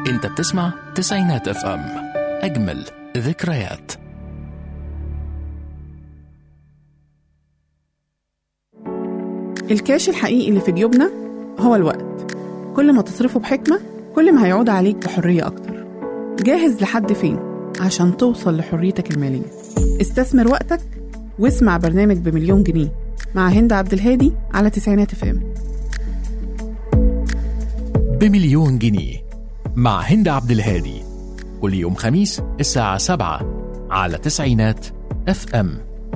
انت بتسمع تسعينات اف ام اجمل ذكريات الكاش الحقيقي اللي في جيوبنا هو الوقت كل ما تصرفه بحكمة كل ما هيعود عليك بحرية أكتر جاهز لحد فين عشان توصل لحريتك المالية استثمر وقتك واسمع برنامج بمليون جنيه مع هند عبد الهادي على تسعينات فام بمليون جنيه مع هند عبد الهادي كل يوم خميس الساعة 7 على تسعينات اف ام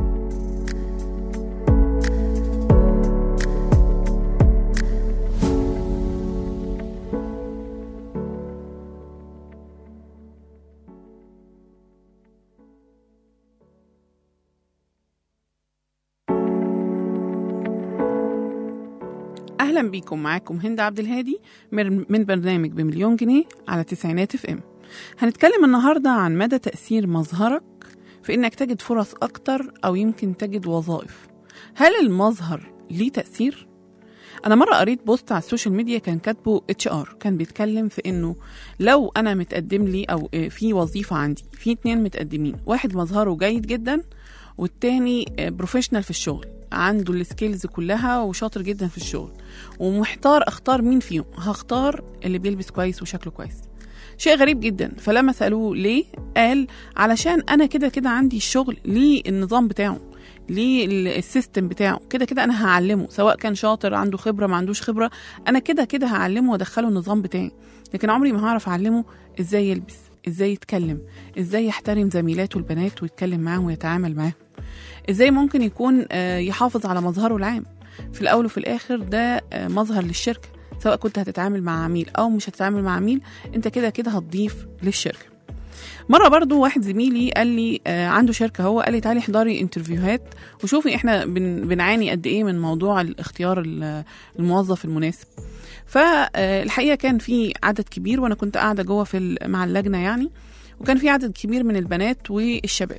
أهلا بيكم معاكم هند عبد الهادي من من برنامج بمليون جنيه على تسعينات اف ام هنتكلم النهاردة عن مدى تأثير مظهرك في إنك تجد فرص أكتر أو يمكن تجد وظائف هل المظهر ليه تأثير؟ أنا مرة قريت بوست على السوشيال ميديا كان كاتبه اتش ار كان بيتكلم في إنه لو أنا متقدم لي أو آه، في وظيفة عندي في اتنين متقدمين واحد مظهره جيد جدا والتاني بروفيشنال في الشغل عنده السكيلز كلها وشاطر جدا في الشغل ومحتار اختار مين فيهم هختار اللي بيلبس كويس وشكله كويس شيء غريب جدا فلما سألوه ليه قال علشان انا كده كده عندي الشغل ليه النظام بتاعه ليه ال- السيستم بتاعه كده كده انا هعلمه سواء كان شاطر عنده خبره ما عندوش خبره انا كده كده هعلمه وادخله النظام بتاعي لكن عمري ما هعرف اعلمه ازاي يلبس ازاي يتكلم ازاي يحترم زميلاته البنات ويتكلم معاهم ويتعامل معاهم ازاي ممكن يكون آه، يحافظ على مظهره العام في الاول وفي الاخر ده آه، مظهر للشركه سواء كنت هتتعامل مع عميل او مش هتتعامل مع عميل انت كده كده هتضيف للشركه مره برضو واحد زميلي قال لي آه، عنده شركه هو قال لي تعالي احضري انترفيوهات وشوفي احنا بن بنعاني قد ايه من موضوع الاختيار ال- الموظف المناسب فالحقيقه كان في عدد كبير وانا كنت قاعده جوه في ال- مع اللجنه يعني وكان في عدد كبير من البنات والشباب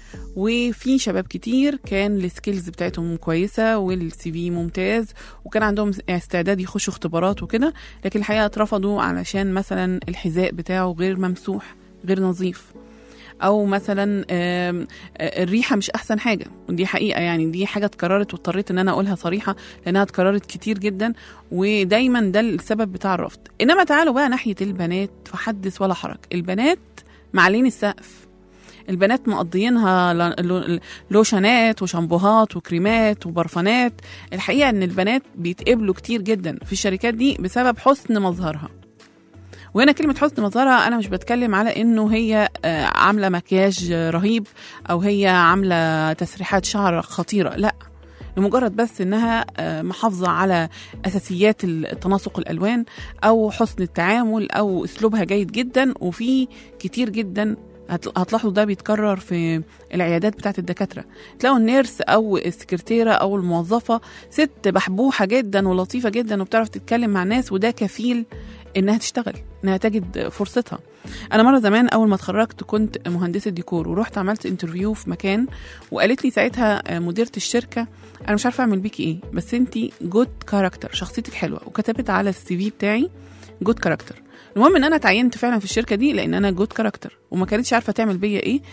وفي شباب كتير كان السكيلز بتاعتهم كويسه والسي في ممتاز وكان عندهم استعداد يخشوا اختبارات وكده لكن الحقيقه اترفضوا علشان مثلا الحذاء بتاعه غير ممسوح غير نظيف او مثلا آم، آه، الريحه مش احسن حاجه ودي حقيقه يعني دي حاجه اتكررت واضطريت ان انا اقولها صريحه لانها اتكررت كتير جدا ودايما ده السبب بتاع الرفض انما تعالوا بقى ناحيه البنات فحدث ولا حرج البنات معلين السقف البنات مقضيينها ل- لو- لوشنات وشامبوهات وكريمات وبرفانات الحقيقه ان البنات بيتقبلوا كتير جدا في الشركات دي بسبب حسن مظهرها وهنا كلمة حسن مظهرها أنا مش بتكلم على إنه هي آه، عاملة مكياج آه، رهيب أو هي عاملة تسريحات شعر خطيرة لا لمجرد بس إنها آه، محافظة على أساسيات التناسق الألوان أو حسن التعامل أو أسلوبها جيد جدا وفي كتير جدا هت- هتلاحظوا ده بيتكرر في العيادات بتاعت الدكاترة تلاقوا النيرس أو السكرتيرة أو الموظفة ست بحبوحة جدا ولطيفة جدا وبتعرف تتكلم مع الناس وده كفيل إنها تشتغل إنها تجد فرصتها أنا مرة زمان أول ما اتخرجت كنت مهندسة ديكور ورحت عملت انترفيو في مكان وقالت لي ساعتها مديرة الشركة أنا مش عارفة أعمل بيكي إيه بس أنتي جود كاركتر شخصيتك حلوة وكتبت على السي في بتاعي جود كاركتر المهم ان انا اتعينت فعلا في الشركه دي لان انا جود كاركتر وما كانتش عارفه تعمل بيا ايه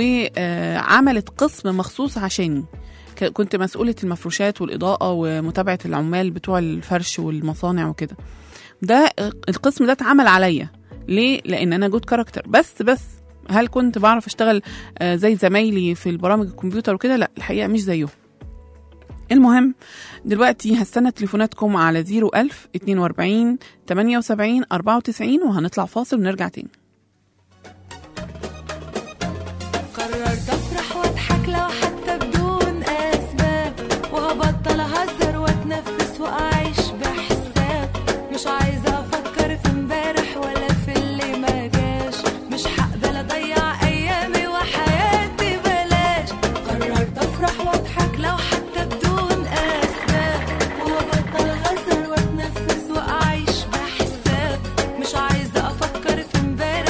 وعملت قسم مخصوص عشاني ك- كنت مسؤولة المفروشات والإضاءة ومتابعة العمال بتوع الفرش والمصانع وكده ده القسم ده اتعمل عليا ليه؟ لأن أنا جود كاركتر بس بس هل كنت بعرف أشتغل آه، زي زمايلي في البرامج الكمبيوتر وكده؟ لا الحقيقة مش زيهم المهم دلوقتي هستنى تليفوناتكم على 01000 42 78 94 وهنطلع فاصل ونرجع تاني قررت افرح واضحك لو حتى بدون اسباب وهبطل اهزر واتنفس واعيش بحساب مش عايزه افكر في امبارح ولا في اللي ما جاش مش هقبل اضيع ايامي وحياتي بلاش قررت افرح واضحك لو حتى بدون اسباب وهبطل اهزر واتنفس واعيش بحساب مش عايزه افكر في امبارح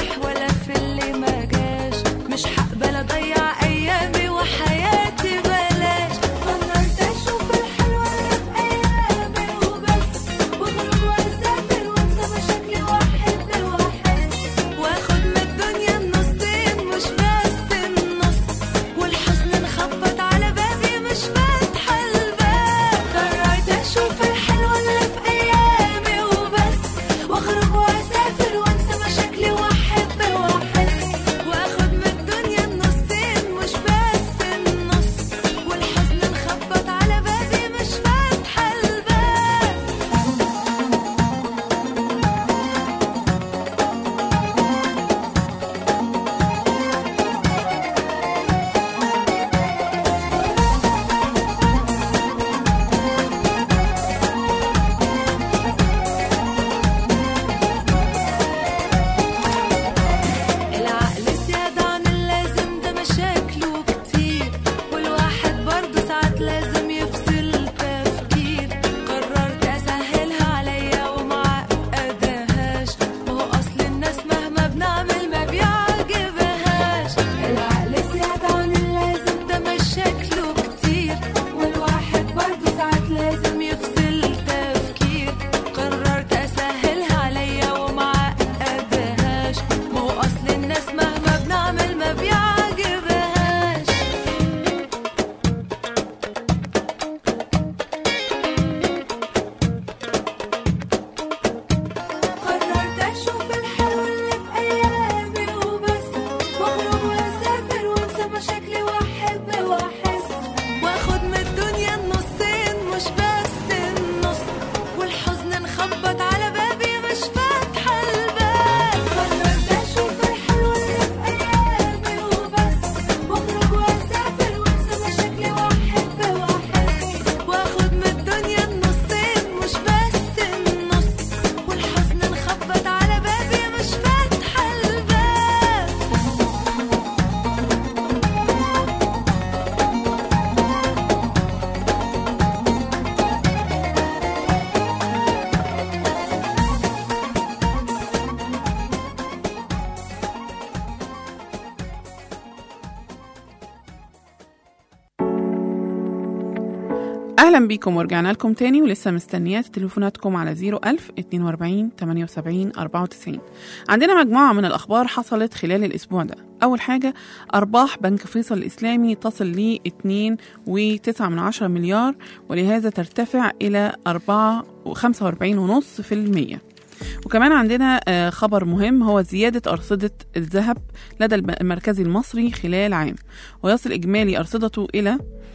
أهلا بيكم ورجعنا لكم تاني ولسه مستنيات تليفوناتكم على 01000 42 78 94 عندنا مجموعة من الأخبار حصلت خلال الأسبوع ده أول حاجة أرباح بنك فيصل الإسلامي تصل ل 2.9 من عشرة مليار ولهذا ترتفع إلى 4 45.5% وكمان عندنا آه، خبر مهم هو زيادة أرصدة الذهب لدى الب- المركزي المصري خلال عام ويصل إجمالي أرصدته إلى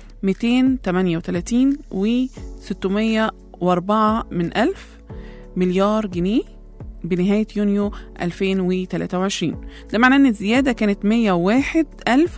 238 و 604 من ألف مليار جنيه بنهاية يونيو 2023 ده معناه أن الزيادة كانت 101 ألف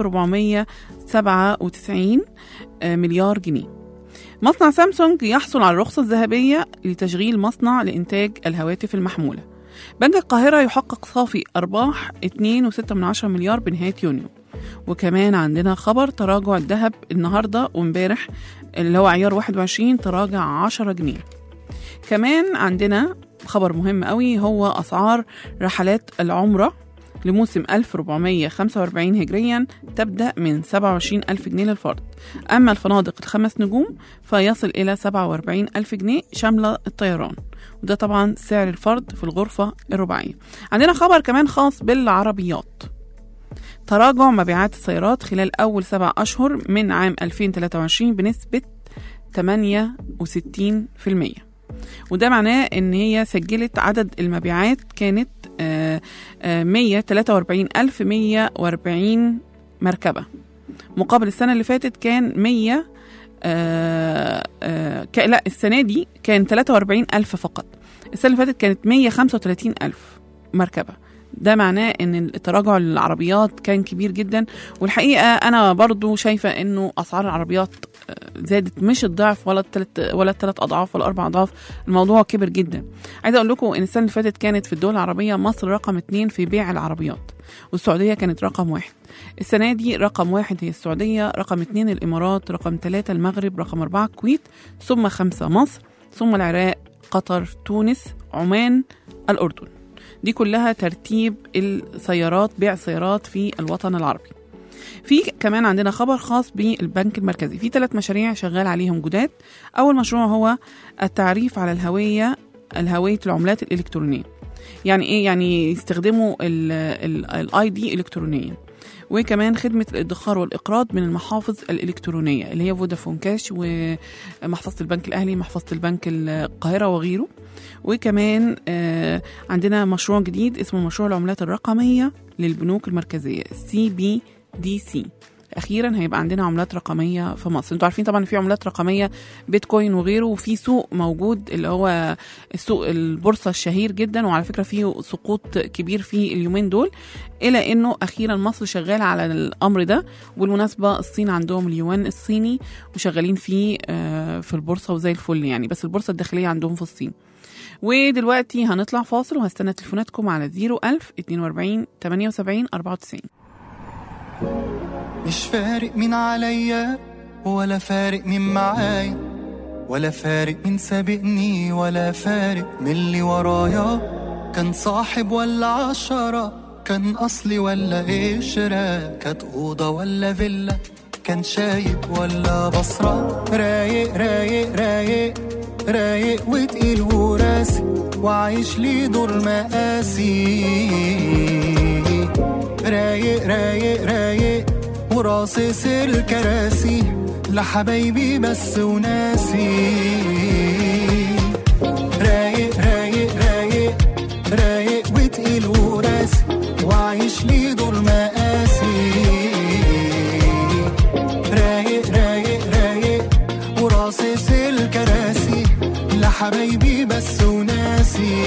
497 آه، مليار جنيه مصنع سامسونج يحصل على الرخصة الذهبية لتشغيل مصنع لإنتاج الهواتف المحمولة بنك القاهرة يحقق صافي أرباح 2.6 مليار بنهاية يونيو وكمان عندنا خبر تراجع الذهب النهاردة وامبارح اللي هو عيار 21 تراجع 10 جنيه كمان عندنا خبر مهم قوي هو أسعار رحلات العمرة لموسم 1445 هجريا تبدأ من 27 ألف جنيه للفرد أما الفنادق الخمس نجوم فيصل إلى 47 ألف جنيه شاملة الطيران وده طبعا سعر الفرد في الغرفة الرباعية عندنا خبر كمان خاص بالعربيات تراجع مبيعات السيارات خلال أول سبع أشهر من عام 2023 بنسبة 68% وده معناه ان هي سجلت عدد المبيعات كانت آه، آه، 140140 مركبة مقابل السنة اللي فاتت كان 100 آه، آه، ك- لا السنة دي كان 43 ألف فقط السنة اللي فاتت كانت 135 ألف مركبة ده معناه ان التراجع العربيات كان كبير جدا والحقيقه انا برضو شايفه انه اسعار العربيات آه، زادت مش الضعف ولا الثلاث ولا الثلاث اضعاف ولا اربع اضعاف الموضوع كبر جدا عايزه اقول لكم ان السنه اللي فاتت كانت في الدول العربيه مصر رقم اتنين في بيع العربيات والسعوديه كانت رقم واحد السنه دي رقم واحد هي السعوديه رقم اتنين الامارات رقم ثلاثة المغرب رقم أربعة الكويت ثم خمسة مصر ثم العراق قطر تونس عمان الأردن دي كلها ترتيب السيارات بيع السيارات في الوطن العربي في كمان عندنا خبر خاص بالبنك المركزي في ثلاث مشاريع شغال عليهم جداد اول مشروع هو التعريف على الهويه الهويه العملات الالكترونيه يعني ايه يعني يستخدموا الاي دي الكترونيا وكمان خدمة الادخار والإقراض من المحافظ الإلكترونية اللي هي فودافون كاش ومحفظة البنك الأهلي محفظة البنك القاهرة وغيره وكمان آه، عندنا مشروع جديد اسمه مشروع العملات الرقمية للبنوك المركزية سي بي دي سي اخيرا هيبقى عندنا عملات رقميه في مصر انتوا عارفين طبعا في عملات رقميه بيتكوين وغيره وفي سوق موجود اللي هو السوق البورصه الشهير جدا وعلى فكره فيه سقوط كبير في اليومين دول الى انه اخيرا مصر شغاله على الامر ده وبالمناسبه الصين عندهم اليوان الصيني وشغالين فيه آه، في البورصه وزي الفل يعني بس البورصه الداخليه عندهم في الصين ودلوقتي هنطلع فاصل وهستنى تليفوناتكم على 01000 42 78 94 مش فارق مين عليا ولا فارق مين معايا ولا فارق مين سابقني ولا فارق من اللي ورايا كان صاحب ولا عشرة كان أصلي ولا قشرة كانت أوضة ولا فيلا كان شايب ولا بصرة رايق رايق رايق رايق وتقيل وراسي وعايش لي دور مقاسي رايق رايق رايق وراصص الكراسي لحبايبي بس وناسي رايق رايق رايق رايق وتقيل وراسي وعايش لي دور مقاسي رايق رايق رايق وراصص الكراسي لحبايبي بس وناسي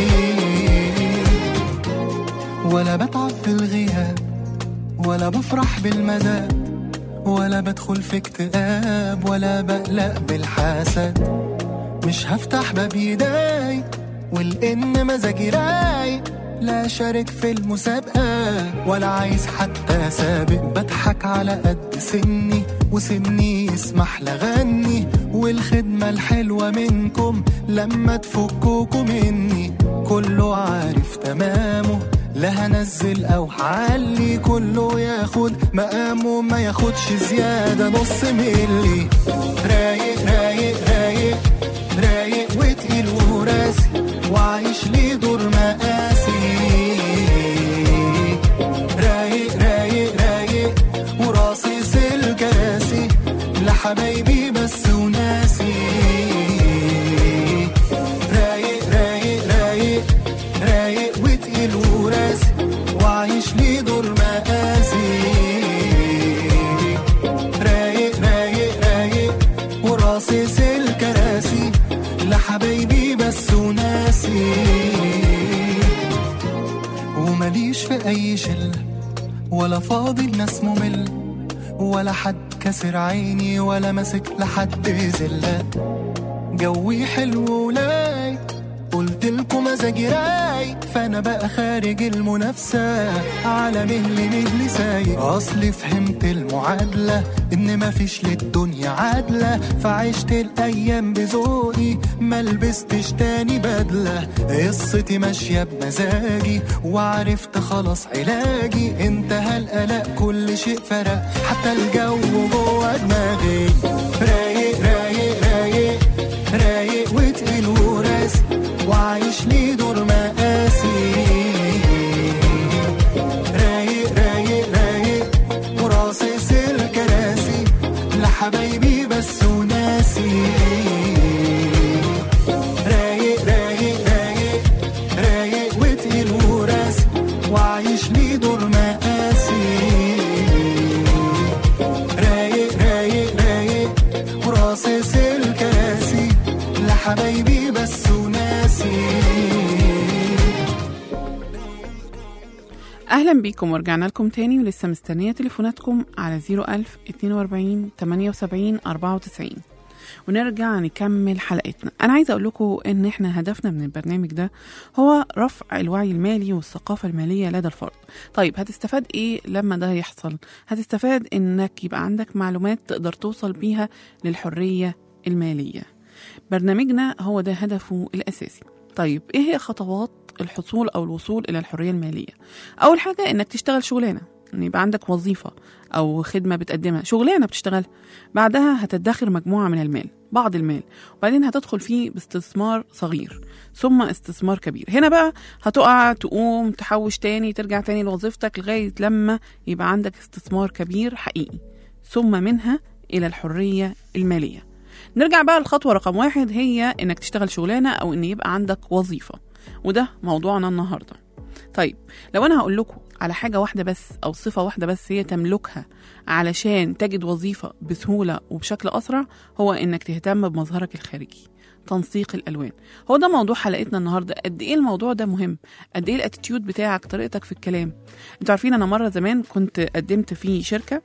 ولا بتعب في الغياب ولا بفرح بالمزاد ولا بدخل في اكتئاب ولا بقلق بالحسد مش هفتح باب يداي والإن مزاجي رايق لا شارك في المسابقة ولا عايز حتى سابق بضحك على قد سني وسني يسمح لغني والخدمة الحلوة منكم لما تفكوكوا مني كله عارف تمامه لا هنزل او هعلي كله ياخد مقامه ما ياخدش زيادة نص ملي رايق رايق رايق وراسي وعايش ليه دور مقاسي رايق رايق رايق وراصص الكراسي لحبايبي بس وناسي رايق رايق رايق رايق وتقيل وراسي وعايش ليه دور مقاسي رايق رايق رايق وراصص الكراسي لحبايبي بس وناسي ومليش في اي شله ولا فاضي الناس ممل ولا حد كسر عيني ولا ماسك لحد زله جوي حلو ولاي قلت لكم مزاجي رايق فانا بقى خارج المنافسه على مهلي مهلي سايق اصلي فهمت المعادله ان مفيش للدنيا عادله فعشت الايام بذوقي ما لبستش تاني بدله قصتي ماشيه بمزاجي وعرفت خلاص علاجي انتهى القلق كل شيء فرق حتى الجو جوه دماغي رايق رايق رايق رايق وتقيل وراسي وعايش ليه دور مقاسي رايق رايق رايق وراصص الكراسي لحبايبي بس وناسي رايق رايق رايق رايق وتقيل وراسي وعايش ليه دور مقاسي رايق رايق رايق وراصص الكراسي لحبايبي بس وناسي اهلا بيكم ورجعنا لكم تاني ولسه مستنيه تليفوناتكم على 01000 42 78 94 ونرجع نكمل حلقتنا انا عايزه اقول لكم ان احنا هدفنا من البرنامج ده هو رفع الوعي المالي والثقافه الماليه لدى الفرد طيب هتستفاد ايه لما ده يحصل هتستفاد انك يبقى عندك معلومات تقدر توصل بيها للحريه الماليه برنامجنا هو ده هدفه الاساسي طيب ايه هي خطوات الحصول او الوصول الى الحريه الماليه اول حاجه انك تشتغل شغلانه ان يبقى عندك وظيفه او خدمه بتقدمها شغلانه بتشتغلها بعدها هتدخر مجموعه من المال بعض المال وبعدين هتدخل فيه باستثمار صغير ثم استثمار كبير هنا بقى هتقع تقوم تحوش تاني ترجع تاني لوظيفتك لغايه لما يبقى عندك استثمار كبير حقيقي ثم منها الى الحريه الماليه نرجع بقى لخطوه رقم واحد هي انك تشتغل شغلانه او ان يبقى عندك وظيفه وده موضوعنا النهارده طيب لو انا هقول لكم على حاجه واحده بس او صفه واحده بس هي تملكها علشان تجد وظيفه بسهوله وبشكل اسرع هو انك تهتم بمظهرك الخارجي تنسيق الالوان هو ده موضوع حلقتنا النهارده قد ايه الموضوع ده مهم قد ايه الاتيتيود بتاعك طريقتك في الكلام انتوا عارفين انا مره زمان كنت قدمت في شركه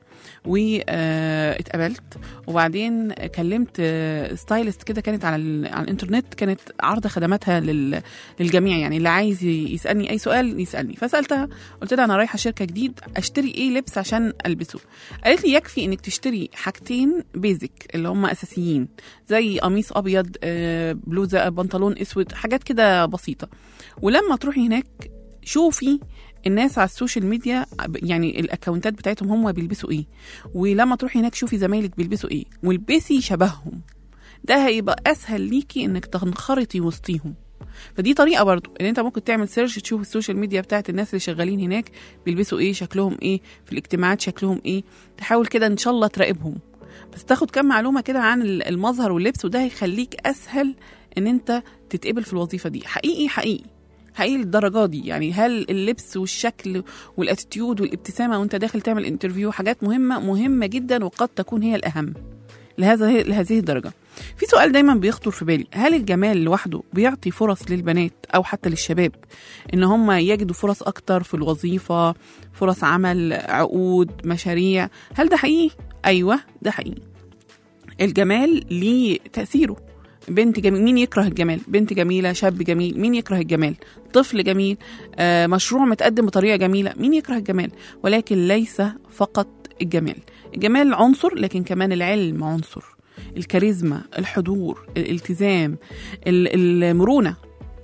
واتقبلت وبعدين كلمت آه، ستايلست كده كانت على, ال- على الانترنت كانت عارضه خدماتها لل- للجميع يعني اللي عايز ي- يسالني اي سؤال يسالني فسالتها قلت لها انا رايحه شركه جديد اشتري ايه لبس عشان البسه قالت لي يكفي انك تشتري حاجتين بيزك اللي هم اساسيين زي قميص ابيض آه، بلوزه بنطلون اسود حاجات كده بسيطه ولما تروحي هناك شوفي الناس على السوشيال ميديا يعني الاكونتات بتاعتهم هم بيلبسوا ايه ولما تروحي هناك شوفي زمايلك بيلبسوا ايه والبسي شبههم ده هيبقى اسهل ليكي انك تنخرطي وسطيهم فدي طريقه برضو ان انت ممكن تعمل سيرش تشوف السوشيال ميديا بتاعت الناس اللي شغالين هناك بيلبسوا ايه شكلهم ايه في الاجتماعات شكلهم ايه تحاول كده ان شاء الله تراقبهم بس تاخد كام معلومه كده عن المظهر واللبس وده هيخليك اسهل ان انت تتقبل في الوظيفه دي حقيقي حقيقي حقيقي للدرجه دي يعني هل اللبس والشكل والاتيتيود والابتسامه وانت داخل تعمل انترفيو حاجات مهمه مهمه جدا وقد تكون هي الاهم لهذا لهذه الدرجه في سؤال دايما بيخطر في بالي هل الجمال لوحده بيعطي فرص للبنات او حتى للشباب ان هم يجدوا فرص اكتر في الوظيفه فرص عمل عقود مشاريع هل ده حقيقي ايوه ده حقيقي الجمال ليه تاثيره بنت جميل مين يكره الجمال بنت جميله شاب جميل مين يكره الجمال طفل جميل آه مشروع متقدم بطريقه جميله مين يكره الجمال ولكن ليس فقط الجمال الجمال عنصر لكن كمان العلم عنصر الكاريزما الحضور الالتزام ال- المرونه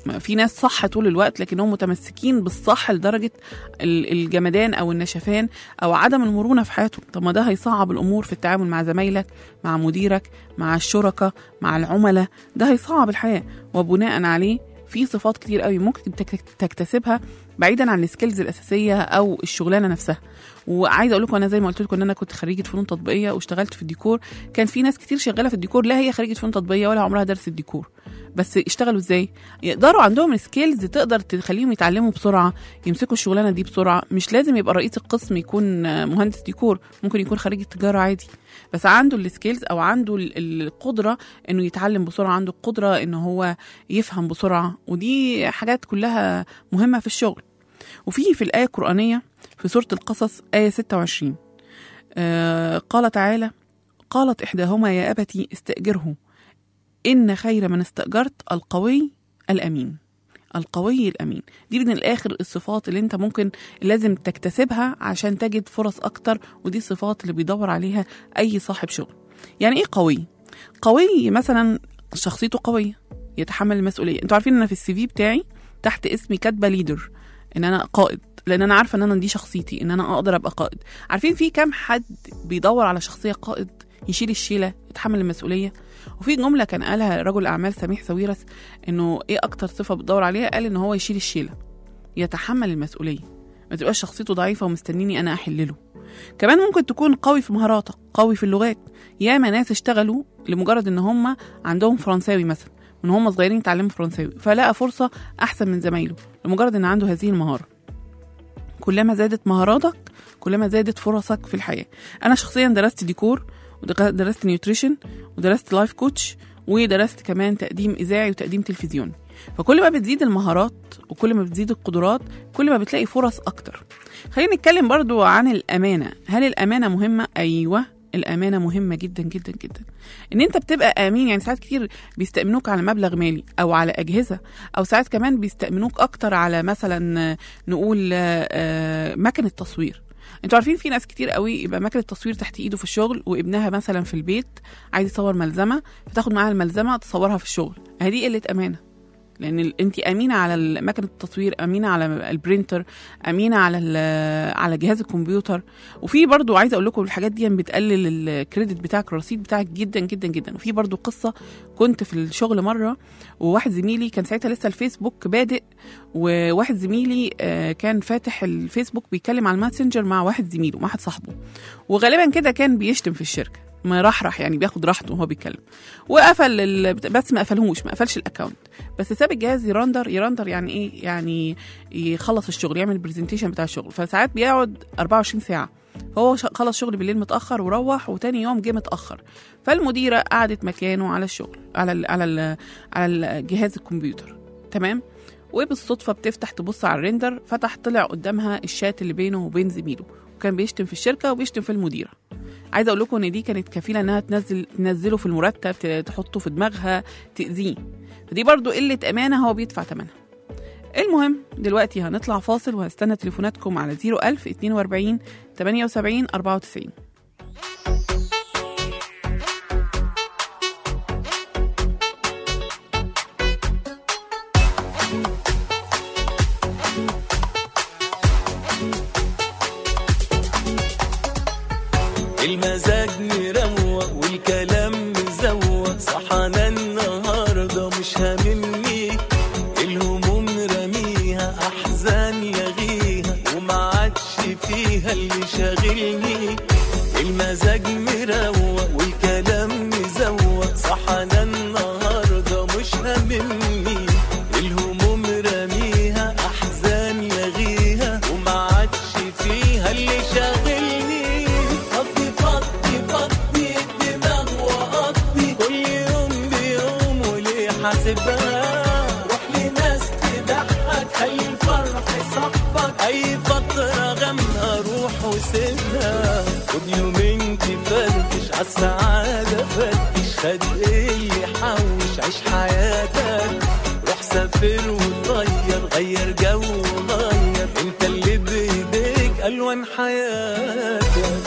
ما في ناس صح طول الوقت لكنهم متمسكين بالصح لدرجه ال- الجمدان او النشفان او عدم المرونه في حياتهم طب ما ده هيصعب الامور في التعامل مع زمايلك مع مديرك مع الشركاء مع العملاء ده هيصعب الحياه وبناء عليه في صفات كتير قوي ممكن تك- تكتسبها بعيدا عن السكيلز الاساسيه او الشغلانه نفسها وعايزه اقول لكم انا زي ما قلت لكم ان انا كنت خريجه فنون تطبيقيه واشتغلت في الديكور كان في ناس كتير شغاله في الديكور لا هي خريجه فنون تطبيقيه ولا عمرها درست الديكور بس اشتغلوا ازاي يقدروا عندهم سكيلز تقدر تخليهم يتعلموا بسرعه يمسكوا الشغلانه دي بسرعه مش لازم يبقى رئيس القسم يكون آه، مهندس ديكور ممكن يكون خريج التجاره عادي بس عنده السكيلز او عنده ال- القدره انه يتعلم بسرعه عنده القدره ان هو يفهم بسرعه ودي حاجات كلها مهمه في الشغل وفي في الايه القرانيه في سوره القصص ايه 26 آه قال تعالى قالت احداهما يا ابتي استاجره ان خير من استاجرت القوي الامين القوي الامين دي من الاخر الصفات اللي انت ممكن لازم تكتسبها عشان تجد فرص اكتر ودي الصفات اللي بيدور عليها اي صاحب شغل يعني ايه قوي قوي مثلا شخصيته قويه يتحمل المسؤوليه انتوا عارفين ان انا في السي في بتاعي تحت اسمي كاتبه ليدر ان انا قائد لان انا عارفه ان انا دي شخصيتي ان انا اقدر ابقى قائد عارفين في كام حد بيدور على شخصيه قائد يشيل الشيله يتحمل المسؤوليه وفي جمله كان قالها رجل اعمال سميح ساويرس انه ايه اكتر صفه بتدور عليها قال ان هو يشيل الشيله يتحمل المسؤوليه ما تبقاش شخصيته ضعيفه ومستنيني انا احلله كمان ممكن تكون قوي في مهاراتك قوي في اللغات ياما ناس اشتغلوا لمجرد ان هم عندهم فرنساوي مثلا من هم صغيرين يتعلموا فرنساوي فلقى فرصه احسن من زمايله لمجرد ان عنده هذه المهاره كلما زادت مهاراتك كلما زادت فرصك في الحياه انا شخصيا درست ديكور ودرست نيوتريشن ودرست لايف كوتش ودرست كمان تقديم اذاعي وتقديم تلفزيوني فكل ما بتزيد المهارات وكل ما بتزيد القدرات كل ما بتلاقي فرص اكتر خلينا نتكلم برضو عن الامانه هل الامانه مهمه ايوه الامانه مهمه جدا جدا جدا ان انت بتبقى امين يعني ساعات كتير بيستامنوك على مبلغ مالي او على اجهزه او ساعات كمان بيستامنوك اكتر على مثلا آه، نقول آه، آه، مكنه تصوير انتوا عارفين في ناس كتير قوي يبقى مكنه تصوير تحت ايده في الشغل وابنها مثلا في البيت عايز يصور ملزمه فتاخد معاها الملزمه تصورها في الشغل هذه قله امانه لان انت امينه على مكنه التصوير امينه على البرينتر امينه على ال- على جهاز الكمبيوتر وفي برضو عايزه اقول لكم الحاجات دي بتقلل الكريدت بتاعك الرصيد بتاعك جدا جدا جدا وفي برضو قصه كنت في الشغل مره وواحد زميلي كان ساعتها لسه الفيسبوك بادئ وواحد زميلي آه، كان فاتح الفيسبوك بيتكلم على الماسنجر مع واحد زميله مع واحد صاحبه وغالبا كده كان بيشتم في الشركه مرحرح يعني بياخد راحته وهو بيتكلم وقفل ال... بس ما قفلهوش ما قفلش الاكونت بس ساب الجهاز يرندر يرندر يعني ايه يعني يخلص الشغل يعمل البرزنتيشن بتاع الشغل فساعات بيقعد 24 ساعه فهو ش- خلص شغل بالليل متاخر وروح وتاني يوم جه متاخر فالمديره قعدت مكانه على الشغل على ال على ال على جهاز الكمبيوتر تمام وبالصدفه بتفتح تبص على الريندر فتح طلع قدامها الشات اللي بينه وبين زميله وكان بيشتم في الشركه وبيشتم في المديره عايزه اقول لكم ان دي كانت كفيله انها تنزل تنزله في المرتب ت- تحطه في دماغها تاذيه فدي برضو قله امانه هو بيدفع ثمنها المهم دلوقتي هنطلع فاصل وهستنى تليفوناتكم على 01000 42 78 94 المزاج مروق والكلام مزوق صحنا النهارده مش هاممني الهموم رميها احزان يغيها وما عادش فيها اللي شاغلني المزاج مروق والكلام مزوق صحنا النهارده مش هاممني الهموم رميها احزان يغيها وما عادش فيها اللي شاغلني فضي فضي فضي الدماغ وقضي كل يوم بيوم وليه حاسبها روح لناس تضحك خلي الفرح صاحبك اي فترة غمها روح وسيبها خد يومين تفرفش عالسعادة فتش خد ايه اللي حوش عيش حياتك روح سافر وطير غير جو وغير انت اللي بايديك الوان حياتك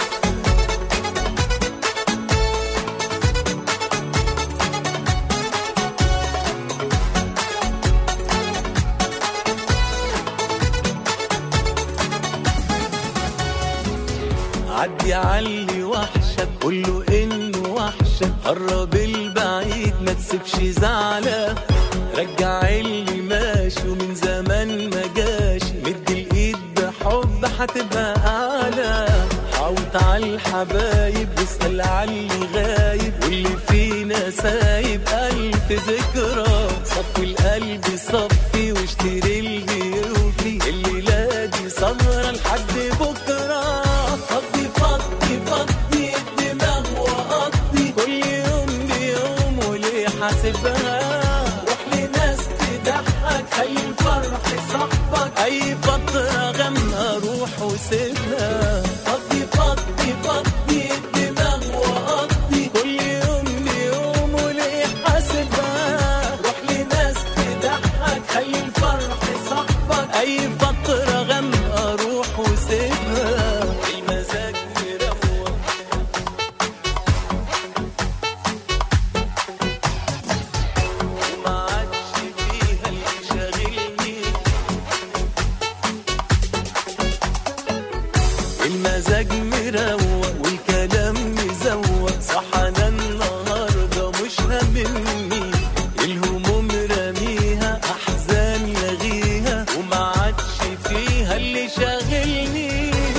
عدي علي وحشك قوله انه وحشك قرب البعيد ما تسيبش زعلة رجع اللي ماشي ومن زمان ما جاش مد الايد بحب هتبقى اعلى حاوط على الحبايب واسأل على اللي غايب واللي فينا سايب ألف ذكرى صفي القلب صفي واشتري اللي يوفي الليلة دي سهرة لحد بكرة فضي فضي فضي الدماغ وقضي كل يوم بيوم وليه حاسبها روح لناس تضحك خلي الفرح صاحبك أي فترة غمها روح وسيبها فضي فضي فضي الدماغ وقضي كل يوم بيوم وليه حاسبها روح لناس تضحك خلي الفرح صاحبك أي فترة غمها روح وسيبها المزاج مروق وما عادش فيها اللي شاغلني المزاج مروق والكلام مزوق صحنا النهارده مش هاممني الهموم راميها احزان لغيها وما عادش فيها اللي شاغلني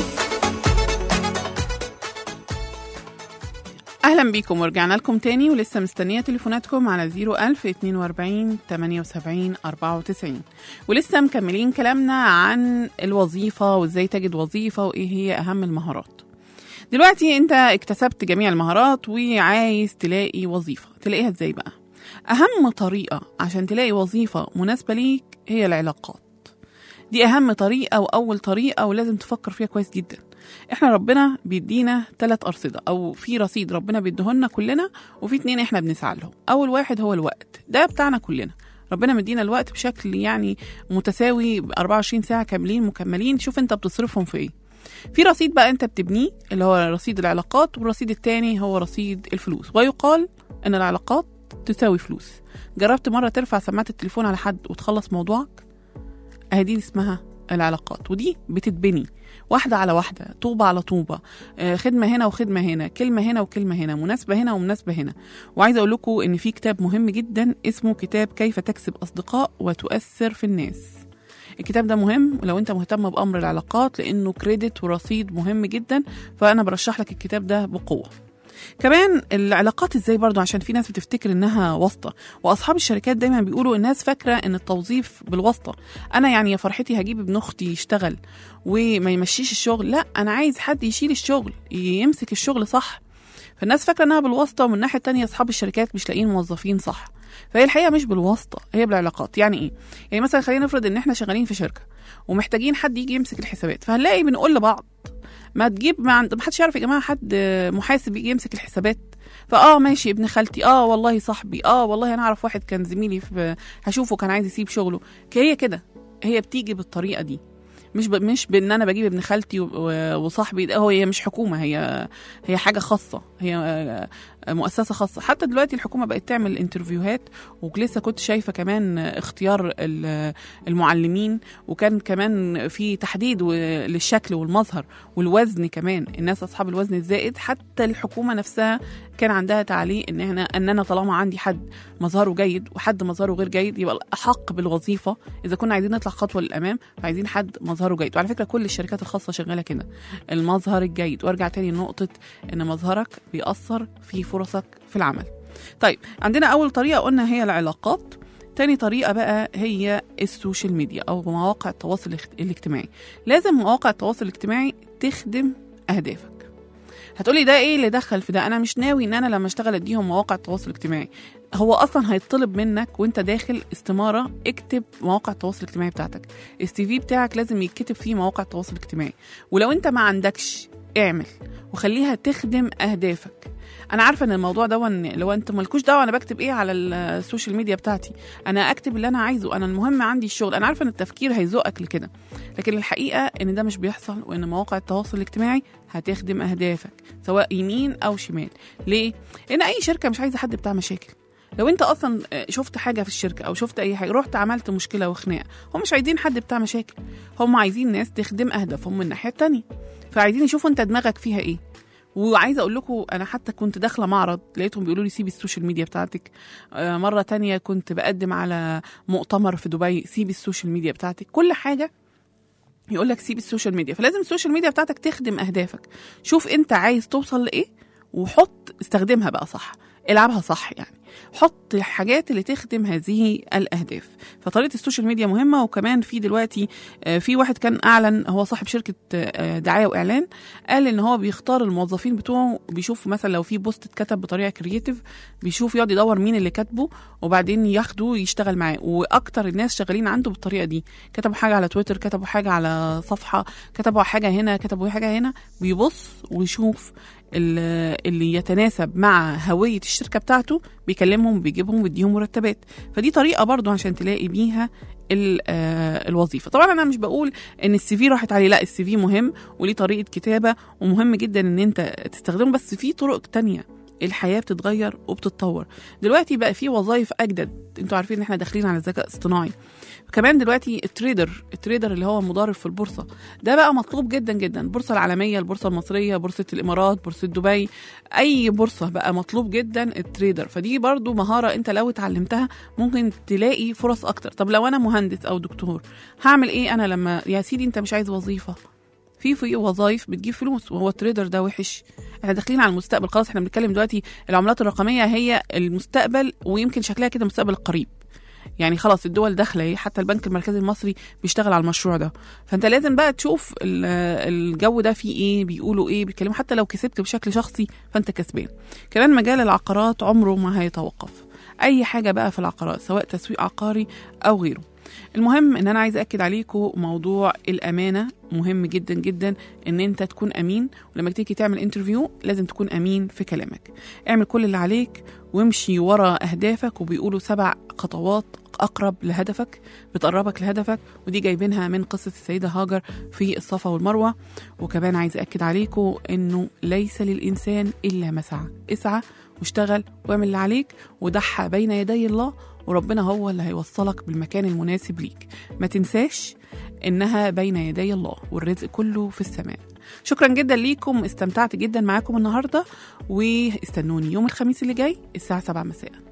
اهلا بيكم ورجعنا لكم تاني ولسه مستنيه تليفوناتكم على 01000 42 78 94 ولسه مكملين كلامنا عن الوظيفه وازاي تجد وظيفه وايه هي اهم المهارات دلوقتي انت اكتسبت جميع المهارات وعايز تلاقي وظيفه تلاقيها ازاي بقى اهم طريقه عشان تلاقي وظيفه مناسبه ليك هي العلاقات دي اهم طريقه واول طريقه ولازم تفكر فيها كويس جدا احنا ربنا بيدينا ثلاث ارصده او في رصيد ربنا بيديهولنا كلنا وفي اتنين احنا بنسعى لهم اول واحد هو الوقت ده بتاعنا كلنا ربنا مدينا الوقت بشكل يعني متساوي 24 ساعه كاملين مكملين شوف انت بتصرفهم في ايه في رصيد بقى انت بتبنيه اللي هو رصيد العلاقات والرصيد التاني هو رصيد الفلوس ويقال ان العلاقات تساوي فلوس جربت مره ترفع سماعه التليفون على حد وتخلص موضوعك اهي دي اسمها العلاقات ودي بتتبني واحدة على واحدة طوبة على طوبة آه، خدمة هنا وخدمة هنا كلمة هنا وكلمة هنا مناسبة هنا ومناسبة هنا وعايزة أقول لكم إن في كتاب مهم جدا اسمه كتاب كيف تكسب أصدقاء وتؤثر في الناس الكتاب ده مهم لو انت مهتم بأمر العلاقات لأنه كريدت ورصيد مهم جدا فأنا برشح لك الكتاب ده بقوة كمان العلاقات ازاي برضو عشان في ناس بتفتكر انها واسطه واصحاب الشركات دايما بيقولوا الناس فاكره ان التوظيف بالواسطه انا يعني يا فرحتي هجيب ابن اختي يشتغل وما يمشيش الشغل لا انا عايز حد يشيل الشغل يمسك الشغل صح فالناس فاكره انها بالواسطه ومن الناحيه التانية اصحاب الشركات مش لاقيين موظفين صح فهي الحقيقه مش بالواسطه هي بالعلاقات يعني ايه يعني مثلا خلينا نفرض ان احنا شغالين في شركه ومحتاجين حد يجي يمسك الحسابات فهنلاقي بنقول لبعض ما تجيب ما, عند... ما حدش يعرف يا جماعه حد محاسب يجي يمسك الحسابات فاه ماشي ابن خالتي اه والله صاحبي اه والله انا اعرف واحد كان زميلي في هشوفه كان عايز يسيب شغله هي كده هي بتيجي بالطريقه دي مش ب... مش بان انا بجيب ابن خالتي و... وصاحبي ده هو هي مش حكومه هي هي حاجه خاصه هي مؤسسه خاصه حتى دلوقتي الحكومه بقت تعمل انترفيوهات ولسه كنت شايفه كمان اختيار المعلمين وكان كمان في تحديد للشكل والمظهر والوزن كمان الناس اصحاب الوزن الزائد حتى الحكومه نفسها كان عندها تعليق ان احنا ان انا طالما عندي حد مظهره جيد وحد مظهره غير جيد يبقى الاحق بالوظيفه اذا كنا عايزين نطلع خطوه للامام فعايزين حد مظهره جيد وعلى فكره كل الشركات الخاصه شغاله كده المظهر الجيد وارجع تاني لنقطه ان مظهرك بيأثر في فرصك في العمل طيب عندنا اول طريقه قلنا هي العلاقات تاني طريقة بقى هي السوشيال ميديا أو مواقع التواصل الاجتماعي لازم مواقع التواصل الاجتماعي تخدم أهدافك هتقولي ده ايه اللي دخل في ده انا مش ناوي ان انا لما اشتغل اديهم مواقع التواصل الاجتماعي هو اصلا هيطلب منك وانت داخل استماره اكتب مواقع التواصل الاجتماعي بتاعتك السي في بتاعك لازم يتكتب فيه مواقع التواصل الاجتماعي ولو انت ما عندكش اعمل وخليها تخدم اهدافك انا عارفه ان الموضوع ده لو انت مالكوش دعوه انا بكتب ايه على السوشيال ميديا بتاعتي انا اكتب اللي انا عايزه انا المهم عندي الشغل انا عارفه ان التفكير هيزقك لكده لكن الحقيقه ان ده مش بيحصل وان مواقع التواصل الاجتماعي هتخدم اهدافك سواء يمين او شمال ليه لان اي شركه مش عايزه حد بتاع مشاكل لو انت اصلا شفت حاجه في الشركه او شفت اي حاجه رحت عملت مشكله وخناقه هم مش عايزين حد بتاع مشاكل هم عايزين ناس تخدم اهدافهم من الناحيه التانية فعايزين يشوفوا انت دماغك فيها ايه وعايزه اقول لكم انا حتى كنت داخله معرض لقيتهم بيقولوا لي سيبي السوشيال ميديا بتاعتك آه، مره تانية كنت بقدم على مؤتمر في دبي سيبي السوشيال ميديا بتاعتك كل حاجه يقول لك سيب السوشيال ميديا فلازم السوشيال ميديا بتاعتك تخدم اهدافك شوف انت عايز توصل لايه وحط استخدمها بقى صح العبها صح يعني حط الحاجات اللي تخدم هذه الاهداف فطريقه السوشيال ميديا مهمه وكمان في دلوقتي آه، في واحد كان اعلن هو صاحب شركه آه، دعايه واعلان قال ان هو بيختار الموظفين بتوعه بيشوف مثلا لو في بوست اتكتب بطريقه كرييتيف بيشوف يقعد يدور مين اللي كاتبه وبعدين ياخده يشتغل معاه واكتر الناس شغالين عنده بالطريقه دي كتبوا حاجه على تويتر كتبوا حاجه على صفحه كتبوا حاجه هنا كتبوا حاجه هنا بيبص ويشوف ال- اللي يتناسب مع هويه الشركه بتاعته بيكلمهم بيجيبهم ويديهم مرتبات فدي طريقه برضو عشان تلاقي بيها ال- آه، الوظيفه طبعا انا مش بقول ان السي في راحت عليه لا السي في مهم وليه طريقه كتابه ومهم جدا ان انت تستخدمه بس في طرق تانية الحياه بتتغير وبتتطور دلوقتي بقى في وظائف اجدد انتوا عارفين ان احنا داخلين على الذكاء الاصطناعي كمان دلوقتي التريدر التريدر اللي هو مضارب في البورصه ده بقى مطلوب جدا جدا البورصه العالميه البورصه المصريه بورصه الامارات بورصه دبي اي بورصه بقى مطلوب جدا التريدر فدي برضو مهاره انت لو اتعلمتها ممكن تلاقي فرص اكتر طب لو انا مهندس او دكتور هعمل ايه انا لما يا سيدي انت مش عايز وظيفه في في وظائف بتجيب فلوس وهو التريدر ده وحش احنا داخلين على المستقبل خلاص احنا بنتكلم دلوقتي العملات الرقميه هي المستقبل ويمكن شكلها كده المستقبل القريب يعني خلاص الدول داخله اهي، حتى البنك المركزي المصري بيشتغل على المشروع ده فانت لازم بقى تشوف ال- الجو ده فيه ايه بيقولوا ايه بيتكلموا حتى لو كسبت بشكل شخصي فانت كسبان كمان مجال العقارات عمره ما هيتوقف اي حاجه بقى في العقارات سواء تسويق عقاري او غيره المهم ان انا عايزه اكد عليكم موضوع الامانه مهم جدا جدا ان انت تكون امين ولما تيجي تعمل انترفيو لازم تكون امين في كلامك اعمل كل اللي عليك وامشي ورا اهدافك وبيقولوا سبع خطوات اقرب لهدفك بتقربك لهدفك ودي جايبينها من قصه السيده هاجر في الصفا والمروه وكمان عايزه اكد عليكم انه ليس للانسان الا ما سعى اسعى واشتغل واعمل اللي عليك وضحى بين يدي الله وربنا هو اللي هيوصلك بالمكان المناسب ليك ما تنساش انها بين يدي الله والرزق كله في السماء شكرا جدا ليكم استمتعت جدا معاكم النهارده واستنوني يوم الخميس اللي جاي الساعه 7 مساء